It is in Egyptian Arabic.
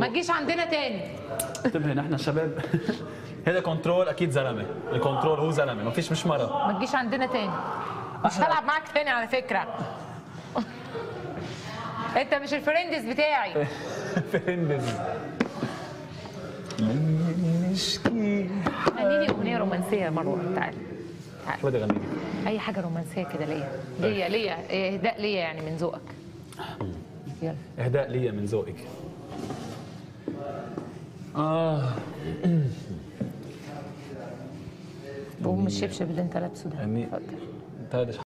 تجيش عندنا تاني انتبهي نحن شباب هذا كنترول اكيد زلمه الكنترول هو زلمه ما فيش مش مره ما تجيش عندنا تاني مش هلعب معاك تاني على فكره انت مش الفريندز بتاعي فرندز نشكي غني لي اغنيه رومانسيه يا مروه تعالى تعالى شو بدي اغني لك؟ اي حاجه رومانسيه كده ليا ليا ليا اهداء ليا يعني من ذوقك يلا اهداء ليا من ذوقك اه بقوم الشبشب اللي انت لابسه ده يعني اتفضل انت هذا